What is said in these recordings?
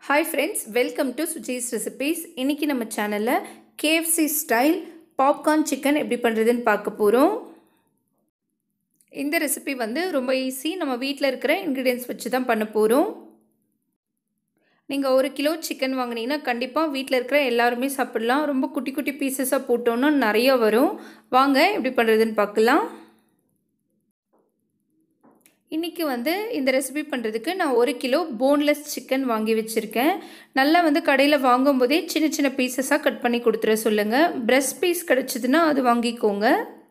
hi friends welcome to Suji's recipes இன்றைக்கி நம்ம சேனலில் கேஎஃப்சி ஸ்டைல் பாப்கார்ன் சிக்கன் எப்படி பண்ணுறதுன்னு பார்க்க போகிறோம் இந்த ரெசிபி வந்து ரொம்ப ஈஸி நம்ம வீட்டில் இருக்கிற இன்க்ரீடியன்ஸ் வச்சு தான் பண்ண போகிறோம் நீங்கள் ஒரு கிலோ சிக்கன் வாங்கினீங்கன்னா கண்டிப்பாக வீட்டில் இருக்கிற எல்லாருமே சாப்பிட்லாம் ரொம்ப குட்டி குட்டி பீசஸாக போட்டோன்னா நிறைய வரும் வாங்க எப்படி பண்ணுறதுன்னு பார்க்கலாம் இன்றைக்கி வந்து இந்த ரெசிபி பண்ணுறதுக்கு நான் ஒரு கிலோ போன்லெஸ் சிக்கன் வாங்கி வச்சுருக்கேன் நல்லா வந்து கடையில் வாங்கும்போதே சின்ன சின்ன பீசஸாக கட் பண்ணி கொடுத்துட சொல்லுங்கள் ப்ரெஸ் பீஸ் கிடச்சிதுன்னா அது வாங்கிக்கோங்க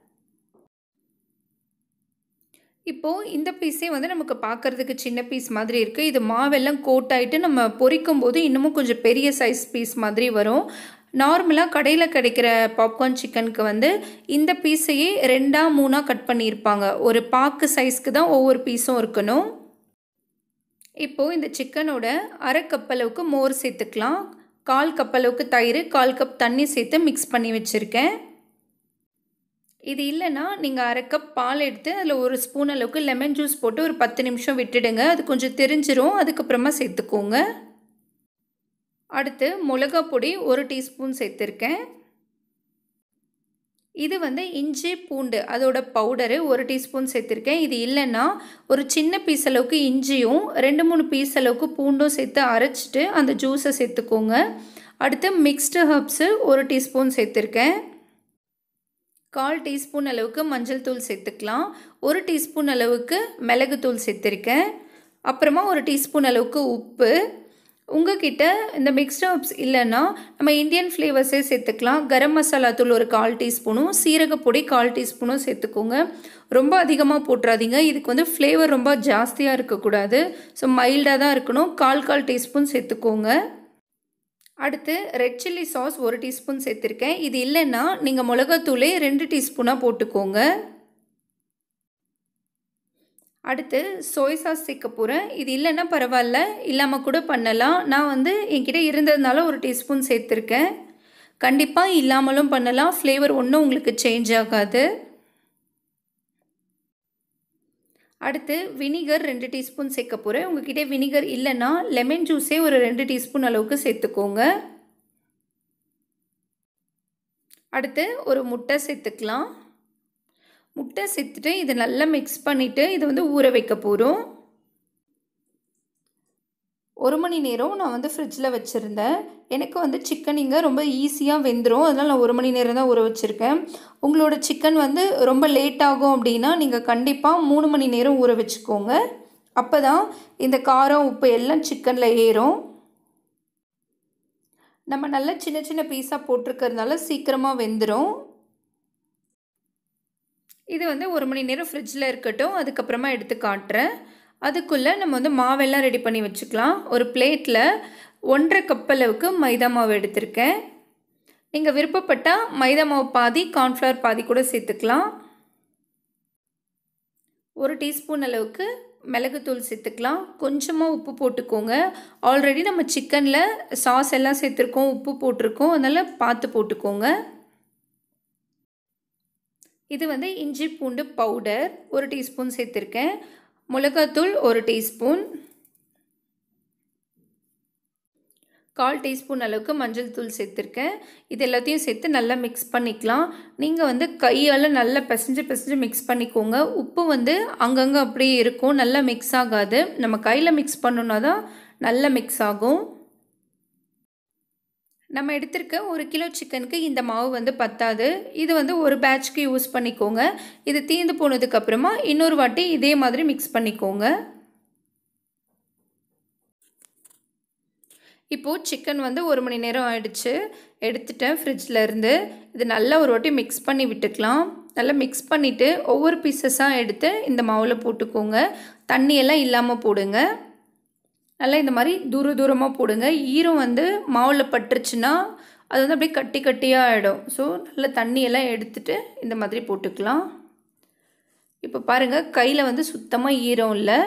இப்போது இந்த பீஸே வந்து நமக்கு பார்க்குறதுக்கு சின்ன பீஸ் மாதிரி இருக்குது இது மாவெல்லாம் கோட் ஆகிட்டு நம்ம பொரிக்கும் போது இன்னமும் கொஞ்சம் பெரிய சைஸ் பீஸ் மாதிரி வரும் நார்மலாக கடையில் கிடைக்கிற பாப்கார்ன் சிக்கனுக்கு வந்து இந்த பீஸையே ரெண்டாக மூணாக கட் பண்ணியிருப்பாங்க ஒரு பாக்கு சைஸ்க்கு தான் ஒவ்வொரு பீஸும் இருக்கணும் இப்போது இந்த சிக்கனோட அரை கப் அளவுக்கு மோர் சேர்த்துக்கலாம் கால் கப் அளவுக்கு தயிர் கால் கப் தண்ணி சேர்த்து மிக்ஸ் பண்ணி வச்சுருக்கேன் இது இல்லைன்னா நீங்கள் அரை கப் பால் எடுத்து அதில் ஒரு ஸ்பூன் அளவுக்கு லெமன் ஜூஸ் போட்டு ஒரு பத்து நிமிஷம் விட்டுடுங்க அது கொஞ்சம் தெரிஞ்சிரும் அதுக்கப்புறமா சேர்த்துக்கோங்க அடுத்து மிளகா பொடி ஒரு டீஸ்பூன் சேர்த்துருக்கேன் இது வந்து இஞ்சி பூண்டு அதோட பவுடரு ஒரு டீஸ்பூன் சேர்த்துருக்கேன் இது இல்லைன்னா ஒரு சின்ன பீஸ் அளவுக்கு இஞ்சியும் ரெண்டு மூணு பீஸ் அளவுக்கு பூண்டும் சேர்த்து அரைச்சிட்டு அந்த ஜூஸை சேர்த்துக்கோங்க அடுத்து மிக்ஸ்டு ஹர்ப்ஸு ஒரு டீஸ்பூன் சேர்த்துருக்கேன் கால் டீஸ்பூன் அளவுக்கு மஞ்சள் தூள் சேர்த்துக்கலாம் ஒரு டீஸ்பூன் அளவுக்கு மிளகுத்தூள் சேர்த்துருக்கேன் அப்புறமா ஒரு டீஸ்பூன் அளவுக்கு உப்பு உங்ககிட்ட இந்த மிக்ஸ்ட் ஹர்ப்ஸ் இல்லைன்னா நம்ம இந்தியன் ஃப்ளேவர்ஸே சேர்த்துக்கலாம் கரம் மசாலா தூள் ஒரு கால் டீஸ்பூனும் சீரகப்பொடி கால் டீஸ்பூனும் சேர்த்துக்கோங்க ரொம்ப அதிகமாக போட்டுறாதீங்க இதுக்கு வந்து ஃப்ளேவர் ரொம்ப ஜாஸ்தியாக இருக்கக்கூடாது ஸோ மைல்டாக தான் இருக்கணும் கால் கால் டீஸ்பூன் சேர்த்துக்கோங்க அடுத்து ரெட் சில்லி சாஸ் ஒரு டீஸ்பூன் சேர்த்துருக்கேன் இது இல்லைன்னா நீங்கள் மிளகாத்தூளே ரெண்டு டீஸ்பூனாக போட்டுக்கோங்க அடுத்து சோய் சாஸ் சேர்க்க போகிறேன் இது இல்லைன்னா பரவாயில்ல இல்லாமல் கூட பண்ணலாம் நான் வந்து என்கிட்ட இருந்ததுனால ஒரு டீஸ்பூன் சேர்த்துருக்கேன் கண்டிப்பாக இல்லாமலும் பண்ணலாம் ஃப்ளேவர் ஒன்றும் உங்களுக்கு சேஞ்ச் ஆகாது அடுத்து வினிகர் ரெண்டு டீஸ்பூன் சேர்க்க போகிறேன் உங்ககிட்ட வினிகர் இல்லைன்னா லெமன் ஜூஸே ஒரு ரெண்டு டீஸ்பூன் அளவுக்கு சேர்த்துக்கோங்க அடுத்து ஒரு முட்டை சேர்த்துக்கலாம் முட்டை சேர்த்துட்டு இதை நல்லா மிக்ஸ் பண்ணிவிட்டு இதை வந்து ஊற வைக்க போகிறோம் ஒரு மணி நேரம் நான் வந்து ஃப்ரிட்ஜில் வச்சுருந்தேன் எனக்கு வந்து சிக்கன் இங்கே ரொம்ப ஈஸியாக வெந்துடும் அதனால் நான் ஒரு மணி நேரம் தான் ஊற வச்சுருக்கேன் உங்களோட சிக்கன் வந்து ரொம்ப லேட் ஆகும் அப்படின்னா நீங்கள் கண்டிப்பாக மூணு மணி நேரம் ஊற வச்சுக்கோங்க அப்போ தான் இந்த காரம் உப்பு எல்லாம் சிக்கனில் ஏறும் நம்ம நல்லா சின்ன சின்ன பீஸாக போட்டிருக்கிறதுனால சீக்கிரமாக வெந்துடும் இது வந்து ஒரு மணி நேரம் ஃப்ரிட்ஜில் இருக்கட்டும் அதுக்கப்புறமா எடுத்து காட்டுறேன் அதுக்குள்ளே நம்ம வந்து மாவெல்லாம் ரெடி பண்ணி வச்சுக்கலாம் ஒரு பிளேட்டில் ஒன்றரை கப் அளவுக்கு மைதா மாவு எடுத்திருக்கேன் நீங்கள் விருப்பப்பட்டால் மைதா மாவு பாதி கார்ன்ஃப்ளவர் பாதி கூட சேர்த்துக்கலாம் ஒரு டீஸ்பூன் அளவுக்கு மிளகுத்தூள் சேர்த்துக்கலாம் கொஞ்சமாக உப்பு போட்டுக்கோங்க ஆல்ரெடி நம்ம சிக்கனில் சாஸ் எல்லாம் சேர்த்துருக்கோம் உப்பு போட்டிருக்கோம் அதனால் பார்த்து போட்டுக்கோங்க இது வந்து இஞ்சி பூண்டு பவுடர் ஒரு டீஸ்பூன் சேர்த்துருக்கேன் மிளகாத்தூள் ஒரு டீஸ்பூன் கால் டீஸ்பூன் அளவுக்கு மஞ்சள் தூள் சேர்த்துருக்கேன் இது எல்லாத்தையும் சேர்த்து நல்லா மிக்ஸ் பண்ணிக்கலாம் நீங்கள் வந்து கையால் நல்லா பிசைஞ்சு பிசைஞ்சு மிக்ஸ் பண்ணிக்கோங்க உப்பு வந்து அங்கங்கே அப்படியே இருக்கும் நல்லா மிக்ஸ் ஆகாது நம்ம கையில் மிக்ஸ் பண்ணோன்னா தான் நல்லா மிக்ஸ் ஆகும் நம்ம எடுத்திருக்க ஒரு கிலோ சிக்கனுக்கு இந்த மாவு வந்து பத்தாது இது வந்து ஒரு பேட்ச்க்கு யூஸ் பண்ணிக்கோங்க இது தீர்ந்து போனதுக்கப்புறமா இன்னொரு வாட்டி இதே மாதிரி மிக்ஸ் பண்ணிக்கோங்க இப்போது சிக்கன் வந்து ஒரு மணி நேரம் ஆயிடுச்சு எடுத்துட்டேன் ஃப்ரிட்ஜில் இருந்து இது நல்லா ஒரு வாட்டி மிக்ஸ் பண்ணி விட்டுக்கலாம் நல்லா மிக்ஸ் பண்ணிவிட்டு ஒவ்வொரு பீசஸாக எடுத்து இந்த மாவில் போட்டுக்கோங்க தண்ணியெல்லாம் இல்லாமல் போடுங்க நல்லா இந்த மாதிரி தூர தூரமாக போடுங்க ஈரம் வந்து மாவில் பட்டுருச்சுன்னா அது வந்து அப்படியே கட்டி கட்டியாக ஆகிடும் ஸோ நல்லா தண்ணியெல்லாம் எடுத்துகிட்டு இந்த மாதிரி போட்டுக்கலாம் இப்போ பாருங்கள் கையில் வந்து சுத்தமாக ஈரம் இல்லை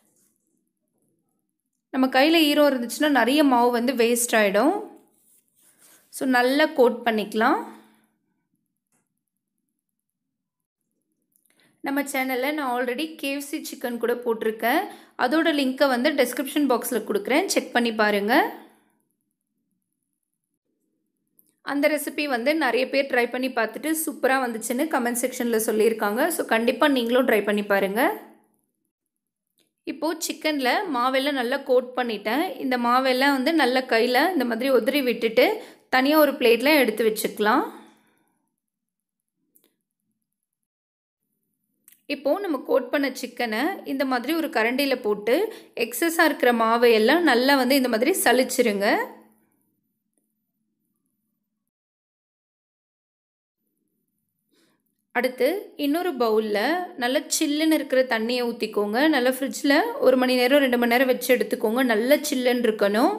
நம்ம கையில் ஈரம் இருந்துச்சுன்னா நிறைய மாவு வந்து வேஸ்ட் ஆகிடும் ஸோ நல்லா கோட் பண்ணிக்கலாம் நம்ம சேனலில் நான் ஆல்ரெடி கேஎஃப்சி சிக்கன் கூட போட்டிருக்கேன் அதோட லிங்க்கை வந்து டெஸ்கிரிப்ஷன் பாக்ஸில் கொடுக்குறேன் செக் பண்ணி பாருங்கள் அந்த ரெசிபி வந்து நிறைய பேர் ட்ரை பண்ணி பார்த்துட்டு சூப்பராக வந்துச்சுன்னு கமெண்ட் செக்ஷனில் சொல்லியிருக்காங்க ஸோ கண்டிப்பாக நீங்களும் ட்ரை பண்ணி பாருங்கள் இப்போது சிக்கனில் மாவெல்லாம் நல்லா கோட் பண்ணிட்டேன் இந்த மாவெல்லாம் வந்து நல்ல கையில் இந்த மாதிரி உதறி விட்டுட்டு தனியாக ஒரு பிளேட்டில் எடுத்து வச்சுக்கலாம் இப்போது நம்ம கோட் பண்ண சிக்கனை இந்த மாதிரி ஒரு கரண்டியில் போட்டு எக்ஸஸாக இருக்கிற மாவை எல்லாம் நல்லா வந்து இந்த மாதிரி சலிச்சிருங்க அடுத்து இன்னொரு பவுலில் நல்லா சில்லுன்னு இருக்கிற தண்ணியை ஊற்றிக்கோங்க நல்லா ஃப்ரிட்ஜில் ஒரு மணி நேரம் ரெண்டு மணி நேரம் வச்சு எடுத்துக்கோங்க நல்லா சில்லுன்னு இருக்கணும்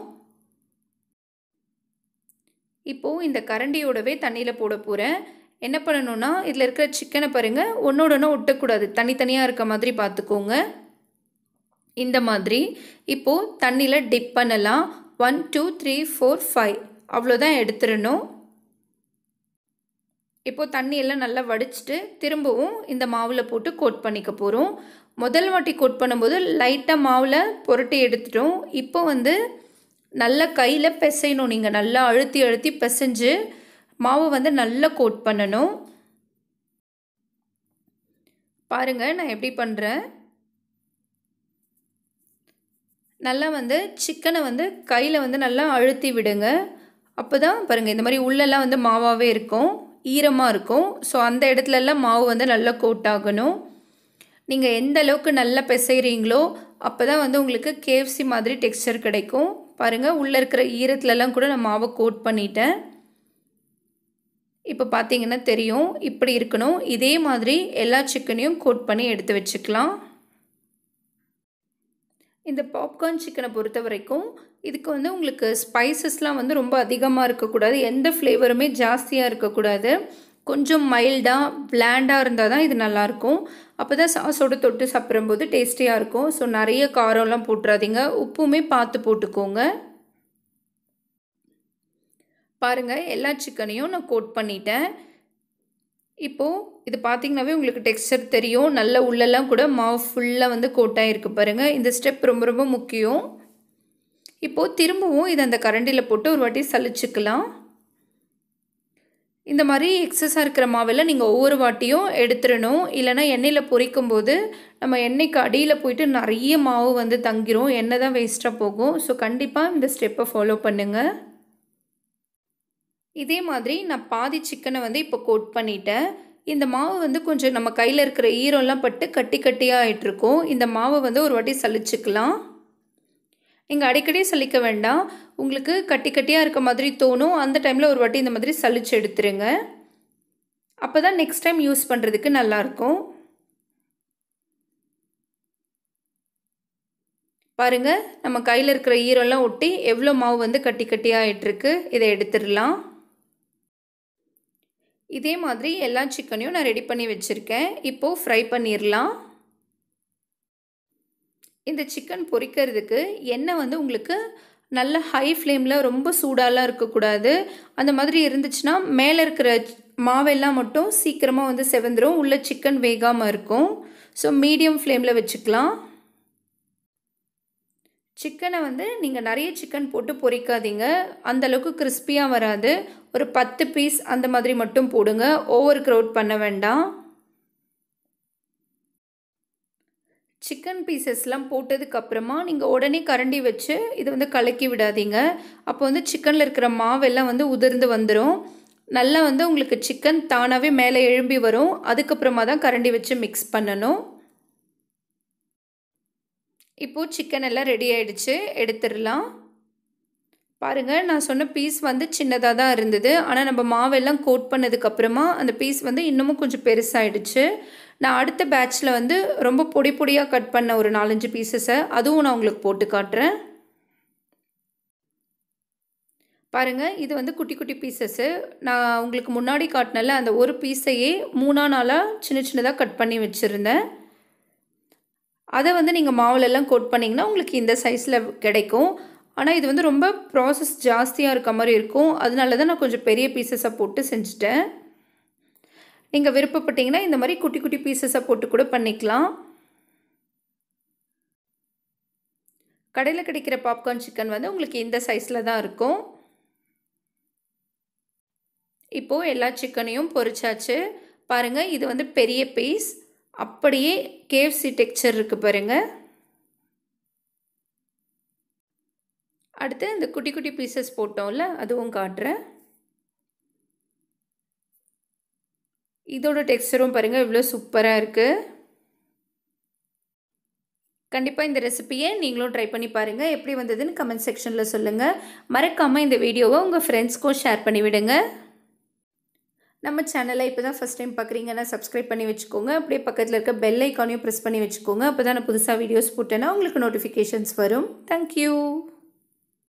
இப்போது இந்த கரண்டியோடவே தண்ணியில் போட போகிறேன் என்ன பண்ணணும்னா இதில் இருக்கிற சிக்கனை பாருங்கள் ஒன்றோட ஒன்று ஒட்டக்கூடாது தனித்தனியாக இருக்க மாதிரி பார்த்துக்கோங்க இந்த மாதிரி இப்போது தண்ணியில் டிப் பண்ணலாம் one two three four five அவ்வளோதான் எடுத்துடணும் இப்போது தண்ணியெல்லாம் நல்லா வடிச்சிட்டு திரும்பவும் இந்த மாவில் போட்டு கோட் பண்ணிக்க போகிறோம் முதல் வாட்டி கோட் பண்ணும்போது லைட்டாக மாவில் புரட்டி எடுத்துட்டோம் இப்போ வந்து நல்லா கையில் பிசையணும் நீங்கள் நல்லா அழுத்தி அழுத்தி பிசைஞ்சு மாவை வந்து நல்லா கோட் பண்ணணும் பாருங்கள் நான் எப்படி பண்ணுறேன் நல்லா வந்து சிக்கனை வந்து கையில் வந்து நல்லா அழுத்தி விடுங்க அப்போ தான் பாருங்கள் இந்த மாதிரி உள்ளெல்லாம் வந்து மாவாகவே இருக்கும் ஈரமாக இருக்கும் ஸோ அந்த இடத்துலலாம் மாவு வந்து நல்லா கோட் ஆகணும் நீங்கள் எந்த அளவுக்கு நல்லா பிசைகிறீங்களோ அப்போ தான் வந்து உங்களுக்கு கேஎஃப்சி மாதிரி டெக்ஸ்டர் கிடைக்கும் பாருங்கள் உள்ளே இருக்கிற ஈரத்துலலாம் கூட நான் மாவை கோட் பண்ணிட்டேன் இப்போ பார்த்தீங்கன்னா தெரியும் இப்படி இருக்கணும் இதே மாதிரி எல்லா சிக்கனையும் கோட் பண்ணி எடுத்து வச்சுக்கலாம் இந்த பாப்கார்ன் சிக்கனை பொறுத்த வரைக்கும் இதுக்கு வந்து உங்களுக்கு ஸ்பைசஸ்லாம் வந்து ரொம்ப அதிகமாக இருக்கக்கூடாது எந்த ஃப்ளேவருமே ஜாஸ்தியாக இருக்கக்கூடாது கொஞ்சம் மைல்டாக பிளாண்டாக இருந்தால் தான் இது நல்லாயிருக்கும் அப்போ தான் சாஸோடு தொட்டு சாப்பிடும்போது டேஸ்டியாக இருக்கும் ஸோ நிறைய காரம்லாம் போட்டுறாதீங்க உப்புமே பார்த்து போட்டுக்கோங்க பாருங்கள் எல்லா சிக்கனையும் நான் கோட் பண்ணிட்டேன் இப்போது இது பார்த்திங்கனாவே உங்களுக்கு டெக்ஸ்டர் தெரியும் நல்ல உள்ளெல்லாம் கூட மாவு ஃபுல்லாக வந்து கோட்டாக இருக்குது பாருங்கள் இந்த ஸ்டெப் ரொம்ப ரொம்ப முக்கியம் இப்போது திரும்பவும் இதை அந்த கரண்டியில் போட்டு ஒரு வாட்டி சலிச்சுக்கலாம் இந்த மாதிரி எக்ஸஸாக இருக்கிற மாவெல்லாம் நீங்கள் ஒவ்வொரு வாட்டியும் எடுத்துடணும் இல்லைனா எண்ணெயில் பொரிக்கும் போது நம்ம எண்ணெய்க்கு அடியில் போயிட்டு நிறைய மாவு வந்து தங்கிரும் எண்ணெய் தான் வேஸ்ட்டாக போகும் ஸோ கண்டிப்பாக இந்த ஸ்டெப்பை ஃபாலோ பண்ணுங்கள் இதே மாதிரி நான் பாதி சிக்கனை வந்து இப்போ கோட் பண்ணிட்டேன் இந்த மாவு வந்து கொஞ்சம் நம்ம கையில் இருக்கிற ஈரம்லாம் பட்டு கட்டி கட்டியாக ஆகிட்டுருக்கும் இந்த மாவை வந்து ஒரு வாட்டி சலிச்சுக்கலாம் நீங்கள் அடிக்கடி சலிக்க வேண்டாம் உங்களுக்கு கட்டி கட்டியாக இருக்க மாதிரி தோணும் அந்த டைமில் ஒரு வாட்டி இந்த மாதிரி சலிச்சு எடுத்துருங்க அப்போ தான் நெக்ஸ்ட் டைம் யூஸ் பண்ணுறதுக்கு நல்லாயிருக்கும் பாருங்கள் நம்ம கையில் இருக்கிற ஈரம்லாம் ஒட்டி எவ்வளோ மாவு வந்து கட்டி கட்டியாக ஆகிட்டுருக்கு இதை எடுத்துடலாம் இதே மாதிரி எல்லா சிக்கனையும் நான் ரெடி பண்ணி வச்சுருக்கேன் இப்போது ஃப்ரை பண்ணிடலாம் இந்த சிக்கன் பொரிக்கிறதுக்கு எண்ணெய் வந்து உங்களுக்கு நல்ல ஹை ஃப்ளேமில் ரொம்ப சூடாலாம் இருக்கக்கூடாது அந்த மாதிரி இருந்துச்சுன்னா மேலே இருக்கிற மாவெல்லாம் மட்டும் சீக்கிரமாக வந்து செவந்துடும் உள்ள சிக்கன் வேகாமல் இருக்கும் ஸோ மீடியம் ஃப்ளேமில் வச்சுக்கலாம் சிக்கனை வந்து நீங்கள் நிறைய சிக்கன் போட்டு பொரிக்காதீங்க அந்தளவுக்கு கிறிஸ்பியாக வராது ஒரு பத்து பீஸ் அந்த மாதிரி மட்டும் போடுங்க ஓவர் க்ரௌட் பண்ண வேண்டாம் சிக்கன் பீசஸ்லாம் போட்டதுக்கப்புறமா நீங்கள் உடனே கரண்டி வச்சு இதை வந்து கலக்கி விடாதீங்க அப்போ வந்து சிக்கனில் இருக்கிற மாவெல்லாம் வந்து உதிர்ந்து வந்துடும் நல்லா வந்து உங்களுக்கு சிக்கன் தானாகவே மேலே எழும்பி வரும் அதுக்கப்புறமா தான் கரண்டி வச்சு மிக்ஸ் பண்ணணும் இப்போது சிக்கன் எல்லாம் ரெடி ஆகிடுச்சு எடுத்துடலாம் பாருங்கள் நான் சொன்ன பீஸ் வந்து சின்னதாக தான் இருந்தது ஆனால் நம்ம மாவெல்லாம் கோட் பண்ணதுக்கப்புறமா அந்த பீஸ் வந்து இன்னமும் கொஞ்சம் பெருசாகிடுச்சு நான் அடுத்த பேட்ச்சில் வந்து ரொம்ப பொடி பொடியாக கட் பண்ண ஒரு நாலஞ்சு பீசஸை அதுவும் நான் உங்களுக்கு போட்டு காட்டுறேன் பாருங்கள் இது வந்து குட்டி குட்டி பீசஸ்ஸு நான் உங்களுக்கு முன்னாடி காட்டினல அந்த ஒரு பீஸையே மூணா நாளாக சின்ன சின்னதாக கட் பண்ணி வச்சுருந்தேன் அதை வந்து நீங்கள் மாவுலெல்லாம் கோட் பண்ணிங்கன்னா உங்களுக்கு இந்த சைஸில் கிடைக்கும் ஆனால் இது வந்து ரொம்ப ப்ராசஸ் ஜாஸ்தியாக இருக்க மாதிரி இருக்கும் அதனால தான் நான் கொஞ்சம் பெரிய பீசஸாக போட்டு செஞ்சுட்டேன் நீங்கள் விருப்பப்பட்டீங்கன்னா இந்த மாதிரி குட்டி குட்டி பீசஸை போட்டு கூட பண்ணிக்கலாம் கடையில் கிடைக்கிற பாப்கார்ன் சிக்கன் வந்து உங்களுக்கு இந்த சைஸில் தான் இருக்கும் இப்போது எல்லா சிக்கனையும் பொரிச்சாச்சு பாருங்கள் இது வந்து பெரிய பீஸ் அப்படியே கேஎஃப்சி டெக்ஸ்சர் இருக்குது பாருங்கள் அடுத்து இந்த குட்டி குட்டி பீசஸ் போட்டோம்ல அதுவும் காட்டுறேன் இதோட டெக்ஸ்டரும் பாருங்கள் இவ்வளோ சூப்பராக இருக்குது கண்டிப்பாக இந்த ரெசிப்பியை நீங்களும் ட்ரை பண்ணி பாருங்கள் எப்படி வந்ததுன்னு கமெண்ட் செக்ஷனில் சொல்லுங்கள் மறக்காமல் இந்த வீடியோவை உங்கள் ஃப்ரெண்ட்ஸ்க்கும் ஷேர் பண்ணி விடுங்க நம்ம சேனலை இப்போ தான் ஃபஸ்ட் டைம் பார்க்குறீங்கன்னா சப்ஸ்கிரைப் பண்ணி வச்சுக்கோங்க அப்படியே பக்கத்தில் இருக்க பெல் ஐக்கானையும் ப்ரெஸ் பண்ணி வச்சுக்கோங்க அப்போ தான் நான் புதுசாக வீடியோஸ் போட்டேன்னா உங்களுக்கு நோட்டிஃபிகேஷன்ஸ் வரும் தேங்க்யூ